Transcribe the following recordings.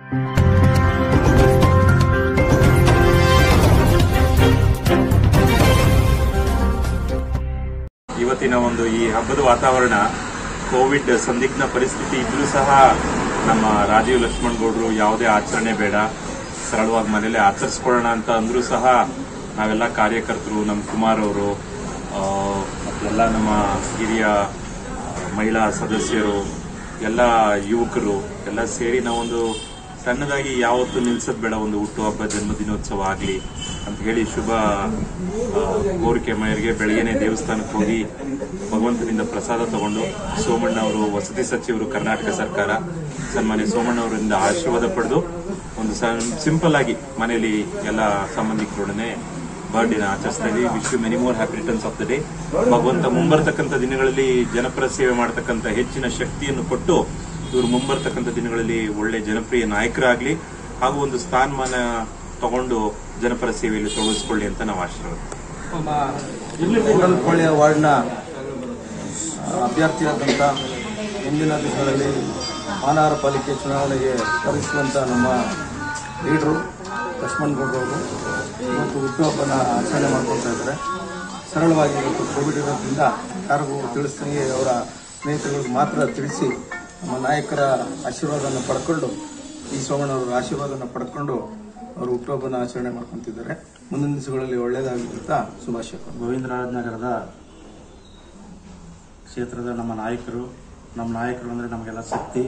ಇವತ್ತಿನ ಒಂದು ಈ ಹಬ್ಬದ ವಾತಾವರಣ ಕೋವಿಡ್ ಸಂದಿಗ್ಧ ಪರಿಸ್ಥಿತಿ ಇದ್ರೂ ಸಹ ನಮ್ಮ ರಾಜೀವ್ ಲಕ್ಷ್ಮಣ್ ಗೌಡ್ರು ಯಾವುದೇ ಆಚರಣೆ ಬೇಡ ಸರಳವಾಗಿ ಮನೇಲೆ ಆಚರಿಸ್ಕೊಳ್ಳೋಣ ಅಂತ ಅಂದ್ರೂ ಸಹ ನಾವೆಲ್ಲ ಕಾರ್ಯಕರ್ತರು ನಮ್ಮ ಕುಮಾರ್ ಅವರು ಆ, ಮತ್ತೆಲ್ಲ ನಮ್ಮ ಹಿರಿಯ ಮಹಿಳಾ ಸದಸ್ಯರು ಎಲ್ಲ ಯುವಕರು ಎಲ್ಲ ಸೇರಿ ನಾವೊಂದು ಸಣ್ಣದಾಗಿ ಯಾವತ್ತು ನಿಲ್ಸದ್ ಬೇಡ ಒಂದು ಹುಟ್ಟುಹಬ್ಬ ಜನ್ಮದಿನೋತ್ಸವ ಆಗಲಿ ಅಂತ ಹೇಳಿ ಶುಭ ಆ, ಕೋರಿಕೆ ಮೇರೆಗೆ ಬೆಳಗ್ಗೆನೆ ದೇವಸ್ಥಾನಕ್ಕೆ ಹೋಗಿ ಭಗವಂತನಿಂದ ಪ್ರಸಾದ ತಗೊಂಡು ಸೋಮಣ್ಣ ಅವರು ವಸತಿ ಸಚಿವರು ಕರ್ನಾಟಕ ಸರ್ಕಾರ ಸನ್ಮಾನ್ಯ ಸೋಮಣ್ಣ ಅವರಿಂದ ಆಶೀರ್ವಾದ ಪಡೆದು ಒಂದು ಸಿಂಪಲ್ ಆಗಿ ಮನೆಯಲ್ಲಿ ಎಲ್ಲ ಸಂಬಂಧಿಕರೊಡನೆ ಬರ್ಡೇನ ಆಚರಿಸ್ತಾ ಇದೀವಿ wish you many more happy returns of the day ಭಗವಂತ ಮುಂಬರ್ತಕ್ಕಂಥ ದಿನಗಳಲ್ಲಿ ಜನಪರ ಸೇವೆ ಮಾಡತಕ್ಕಂಥ ಹೆಚ್ಚಿನ ಶಕ್ತಿಯನ್ನು ಕೊಟ್ಟು ಇವರು ಮುಂಬರ್ತಕ್ಕಂಥ ದಿನಗಳಲ್ಲಿ ಒಳ್ಳೆ ಜನಪ್ರಿಯ ನಾಯಕರಾಗ್ಲಿ ಹಾಗೂ ಒಂದು ಸ್ಥಾನಮಾನ ತಗೊಂಡು ಜನಪರ ಸೇವೆಯಲ್ಲಿ ತೊಡಗಿಸ್ಕೊಳ್ಳಿ ಅಂತ ನಾವು ಆಶೀರ್ವಾದ ಕೂಡಲಪಳ್ಳಿಯ ವಾರ್ಡ್ನ ಅಭ್ಯರ್ಥಿಯಾದಂಥ ಮುಂದಿನ ದಿನಗಳಲ್ಲಿ ಮಾನವರ ಪಾಲಿಕೆ ಚುನಾವಣೆಗೆ ಸ್ಪರ್ಧಿಸುವಂಥ ನಮ್ಮ ಲೀಡ್ರು ಲಕ್ಷ್ಮಣ್ ಗೌಡ್ರವರು ಇವತ್ತು ಹುಟ್ಟುಹಬ್ಬನ ಆಚರಣೆ ಮಾಡ್ಕೊಳ್ತಾ ಇದ್ದಾರೆ ಸರಳವಾಗಿ ಇವತ್ತು ಕೋವಿಡ್ ಇರೋದ್ರಿಂದ ಯಾರಿಗೂ ತಿಳಿಸ್ದಂಗೆ ಅವರ ಸ್ನೇಹಿತರಿಗೆ ಮಾತ್ರ ತಿಳಿಸಿ ನಮ್ಮ ನಾಯಕರ ಆಶೀರ್ವಾದನ ಪಡ್ಕೊಂಡು ಈ ಸೋಮಣ್ಣವರ ಆಶೀರ್ವಾದನ ಪಡ್ಕೊಂಡು ಅವರು ಹುಟ್ಟುಹಬ್ಬನ ಆಚರಣೆ ಮಾಡ್ಕೊತಿದ್ದಾರೆ ಮುಂದಿನ ದಿವಸಗಳಲ್ಲಿ ಒಳ್ಳೆಯದಾಗಲಿ ಅಂತ ಶುಭಾಶಯ ಗೋವಿಂದರಾಜನಗರದ ಕ್ಷೇತ್ರದ ನಮ್ಮ ನಾಯಕರು ನಮ್ಮ ನಾಯಕರು ಅಂದರೆ ನಮಗೆಲ್ಲ ಶಕ್ತಿ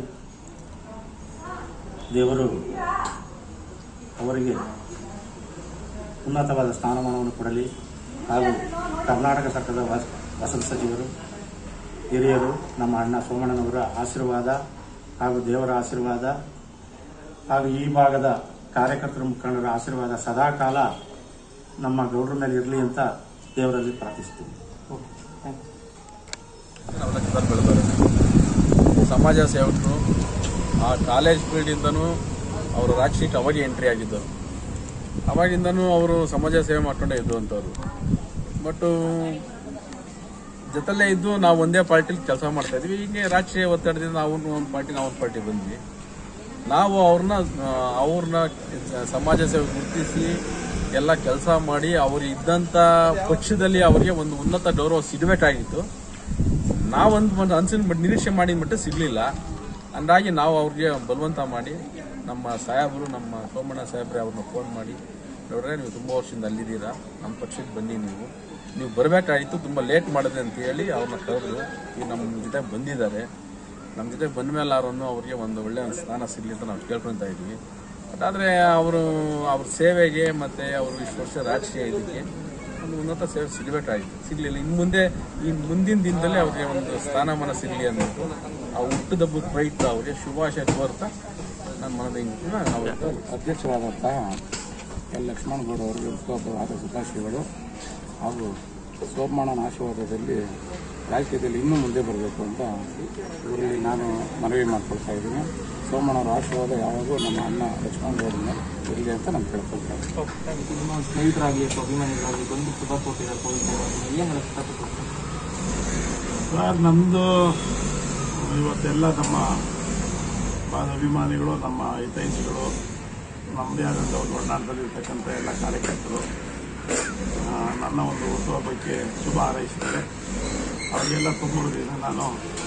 ದೇವರು ಅವರಿಗೆ ಉನ್ನತವಾದ ಸ್ಥಾನಮಾನವನ್ನು ಕೊಡಲಿ ಹಾಗೂ ಕರ್ನಾಟಕ ಸರ್ಕಾರದ ವಸ- ವಸತಿ ಸಚಿವರು ಹಿರಿಯರು ನಮ್ಮ ಅಣ್ಣ ಸೋಮಣ್ಣನವರ ಆಶೀರ್ವಾದ ಹಾಗೂ ದೇವರ ಆಶೀರ್ವಾದ ಹಾಗೂ ಈ ಭಾಗದ ಕಾರ್ಯಕರ್ತರ ಮುಖಂಡರ ಆಶೀರ್ವಾದ ಸದಾಕಾಲ ನಮ್ಮ ಗೌಡ್ರ ಮೇಲೆ ಇರಲಿ ಅಂತ ದೇವರಲ್ಲಿ ಪ್ರಾರ್ಥಿಸ್ತೀವಿ ಅವಲಕ್ಕಿದಲ್ಲಿ ಬೆಳೆದವರು ಸಮಾಜ ಸೇವಕರು ಆ ಕಾಲೇಜ್ ಫೀಲ್ಡಿಂದನೂ ಅವರು ರಾಜಕೀಯಕ್ಕೆ ಅವಾಗ ಎಂಟ್ರಿ ಆಗಿದ್ದರು ಅವಾಗಿಂದನೂ ಅವರು ಸಮಾಜ ಸೇವೆ ಮಾಡ್ಕೊಂಡೇ ಇದ್ದು ಅಂತವ್ರು ಬಟ್ ಜೊತೆಲೇ ಇದ್ದು ನಾವು ಒಂದೇ ಪಾರ್ಟಿಲಿ ಕೆಲಸ ಮಾಡ್ತಾ ಇದ್ವಿ ಹೀಗೆ ರಾಜಕೀಯ ಒತ್ತಡದಿಂದ ನಾವು ಒಂದು ಪಾರ್ಟಿ ನಾವು ಒಂದು ಪಾರ್ಟಿ ಬಂದ್ವಿ ನಾವು ಅವ್ರನ್ನ ಅವ್ರನ್ನ ಸಮಾಜ ಸೇವೆ ಗುರುತಿಸಿ ಎಲ್ಲ ಕೆಲಸ ಮಾಡಿ ಅವರು ಇದ್ದಂಥ ಪಕ್ಷದಲ್ಲಿ ಅವರಿಗೆ ಒಂದು ಉನ್ನತ ಗೌರವ ಸಿಗಬೇಕಾಗಿತ್ತು ನಾವೊಂದು ಅನ್ಸಿನ ಮಟ್ಟ ನಿರೀಕ್ಷೆ ಮಾಡಿದ ಮಟ್ಟ ಸಿಗ್ಲಿಲ್ಲ ಹಂಗಾಗಿ ನಾವು ಅವ್ರಿಗೆ ಬಲವಂತ ಮಾಡಿ ನಮ್ಮ ಸಾಹೇಬರು ನಮ್ಮ ಸೋಮಣ್ಣ ಸಾಹೇಬ್ರೆ ಅವ್ರನ್ನ ಫೋನ್ ಮಾಡಿ ನೋಡ್ರೆ ನೀವು ತುಂಬ ವರ್ಷದಿಂದ ಅಲ್ಲಿದ್ದೀರಾ ನಮ್ಮ ಪಕ್ಷಕ್ಕೆ ಬನ್ನಿ ನೀವು ನೀವು ಬರಬೇಕಾಗಿತ್ತು ತುಂಬ ಲೇಟ್ ಮಾಡಿದೆ ಅಂತ ಹೇಳಿ ಅವ್ರನ್ನ ಕರೆದು ಈಗ ನಮ್ಮ ಜೊತೆ ಬಂದಿದ್ದಾರೆ ನಮ್ಮ ಜೊತೆ ಬಂದ ಮೇಲೆ ಅವರನ್ನು ಅವ್ರಿಗೆ ಒಂದು ಒಳ್ಳೆ ಒಂದು ಸ್ಥಾನ ಸಿಗಲಿ ಅಂತ ನಾವು ಕೇಳ್ಕೊತಾ ಇದ್ವಿ ಬಟ್ ಆದರೆ ಅವರು ಅವ್ರ ಸೇವೆಗೆ ಮತ್ತು ಅವರು ಇಷ್ಟು ವರ್ಷ ರಾಜಕೀಯ ಇದಕ್ಕೆ ಒಂದು ಉನ್ನತ ಸೇವೆ ಸಿಗಬೇಕಾಗಿತ್ತು ಸಿಗಲಿಲ್ಲ ಇನ್ನು ಮುಂದೆ ಈ ಮುಂದಿನ ದಿನದಲ್ಲಿ ಅವ್ರಿಗೆ ಒಂದು ಸ್ಥಾನಮಾನ ಸಿಗಲಿ ಅಂದ್ಬಿಟ್ಟು ಆ ಹುಟ್ಟುದಬ್ಬದ ಪ್ರಯುಕ್ತ ಅವ್ರಿಗೆ ಶುಭಾಶಯ ಕೋರ್ತಾ ನನ್ನ ಮನದಿಂದ ನಾವು ಅಧ್ಯಕ್ಷರಾದಂತಹ ಎಲ್ ಲಕ್ಷ್ಮಣಗೌಡ ಅವರಿಗೆ ಹುಟ್ಟುಹಬ್ಬವಾದ ಶುಭಾಶಯಗಳು ಹಾಗೂ ಸೋಮಣ್ಣನ ಆಶೀರ್ವಾದದಲ್ಲಿ ರಾಜಕೀಯದಲ್ಲಿ ಇನ್ನೂ ಮುಂದೆ ಬರಬೇಕು ಅಂತ ಇವರಲ್ಲಿ ನಾನು ಮನವಿ ಮಾಡ್ಕೊಳ್ತಾ ಇದ್ದೀನಿ ಸೋಮಣ್ಣವರ ಆಶೀರ್ವಾದ ಯಾವಾಗೂ ನಮ್ಮ ಅಣ್ಣ ಲಕ್ಷ್ಮಣಗೌಡ ಮೇಲೆ ಇರಲಿ ಅಂತ ನಾನು ಕೇಳ್ಕೊಳ್ತಾ ಇದ್ದೀನಿ ನಿಮ್ಮ ಸ್ನೇಹಿತರಾಗಲಿ ಅಥವಾ ಅಭಿಮಾನಿಗಳಾಗಲಿ ಬಂದು ಶುಭ ಕೊಟ್ಟಿದ್ದಾರೆ ಕೋವಿಡ್ ಏನು ಹೇಳಕ್ ಇಷ್ಟಪಡ್ತೀನಿ ಸರ್ ನಮ್ಮದು ಇವತ್ತೆಲ್ಲ ನಮ್ಮ ಬಾಳ ಅಭಿಮಾನಿಗಳು ನಮ್ಮ ಹಿತೈಷಿಗಳು ನಮ್ಮದೇ ಆದಂಥ ಒಂದು ಒಡನಾಟದಲ್ಲಿರ್ತಕ್ಕಂಥ ಎಲ್ಲ ಕಾರ್ಯಕರ್ತರು ಆ, ನನ್ನ ಒಂದು ಹುಟ್ಟುಹಬ್ಬಕ್ಕೆ ಶುಭ ಹಾರೈಸಿದ್ದಾರೆ ಅವರಿಗೆಲ್ಲ ತುಂಬ ಹೃದಯದಿಂದ ನಾನು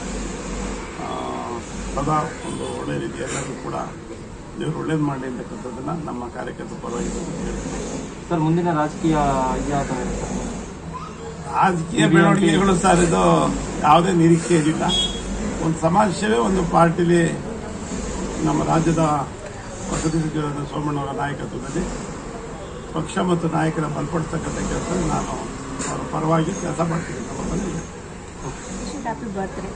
ಆ, ಸದಾ ಒಂದು ಒಳ್ಳೆ ರೀತಿ ಎಲ್ಲರಿಗೂ ಕೂಡ ದೇವರು ಒಳ್ಳೇದು ಮಾಡಲಿ ಅಂತಕ್ಕಂಥದ್ದನ್ನು ನಮ್ಮ ಕಾರ್ಯಕರ್ತರ ಪರವಾಗಿ ಹೇಳ್ತೀನಿ ಸರ್ ಮುಂದಿನ ರಾಜಕೀಯ ಯಾವ ಇರುತ್ತೆ ರಾಜಕೀಯ ಬೆಳವಣಿಗೆಗಳು ಸರ್ ಇದು ಯಾವುದೇ ನಿರೀಕ್ಷೆ ಇದಿಲ್ಲ ಒಂದು ಸಮಾಜ ಸೇವೆ ಒಂದು ಪಾರ್ಟಿಲಿ ನಮ್ಮ ರಾಜ್ಯದ ವಸತಿ ಸಚಿವರಾದ ಸೋಮಣ್ಣವರ ನಾಯಕತ್ವದಲ್ಲಿ ಪಕ್ಷ ಮತ್ತು ನಾಯಕರ ಬಲಪಡಿಸ್ತಕ್ಕಂಥ ಕೆಲಸ ನಾನು ಅವರ ಪರವಾಗಿ ಕೆಲಸ ಮಾಡ್ತೀನಿ ನಮ್ಮ ಮನೆಯಲ್ಲಿ ಹ್ಯಾಪಿ ಬರ್ತ್ಡೇ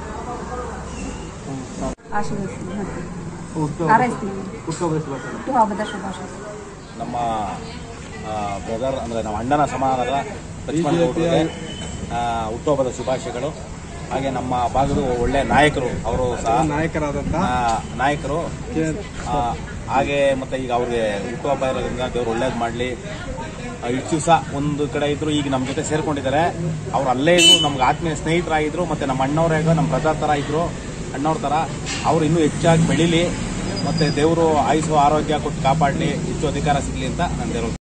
ಆಶೀರ್ವದಿಸ್ತೀನಿ ಮತ್ತೆ ಹುಟ್ಟು ಹಾರೈಸ್ತೀನಿ ಹುಟ್ಟುಹಬ್ಬದ ಶುಭಾಶಯ ಹುಟ್ಟು ಹಬ್ಬದ ಶುಭಾಶಯ ನಮ್ಮ ಬ್ರದರ್ ಅಂದರೆ ನಮ್ಮ ಅಣ್ಣನ ಸಮಾನದ ಲಕ್ಷ್ಮಣ್ ಗೌಡ್ರಿಗೆ ಆ, ಹುಟ್ಟುಹಬ್ಬದ ಶುಭಾಶಯಗಳು ಹಾಗೆ ನಮ್ಮ ಭಾಗದ ಒಳ್ಳೆ ನಾಯಕರು ಅವರು ಸಹ ನಾಯಕರಾದಂತಹ ಆ, ನಾಯಕರು ಆ, ಹಾಗೆ ಮತ್ತೆ ಈಗ ಅವ್ರಿಗೆ ಹುಟ್ಟುಹಬ್ಬ ಇರೋದ್ರಿಂದ ದೇವ್ರು ಒಳ್ಳೇದು ಮಾಡಲಿ ಇಷ್ಟು ದಿವಸ ಒಂದು ಕಡೆ ಇದ್ರು ಈಗ ನಮ್ಮ ಜೊತೆ ಸೇರ್ಕೊಂಡಿದ್ದಾರೆ ಅವ್ರು ಅಲ್ಲೇ ಇದ್ರು ನಮ್ಗೆ ಆತ್ಮೀಯ ಸ್ನೇಹಿತರಾಗಿದ್ರು ಮತ್ತೆ ನಮ್ಮ ಅಣ್ಣವರಾಗ ನಮ್ಮ ಬ್ರದರ್ ಥರ ಇದ್ರು ಅಣ್ಣವ್ರ ಥರ ಅವ್ರು ಇನ್ನೂ ಹೆಚ್ಚಾಗಿ ಬೆಳೀಲಿ ಮತ್ತೆ ದೇವರು ಆಯುಸು ಆರೋಗ್ಯ ಕೊಟ್ಟು ಕಾಪಾಡಲಿ ಹೆಚ್ಚು ಅಧಿಕಾರ ಸಿಗಲಿ ಅಂತ ನಾನು ದೇವರು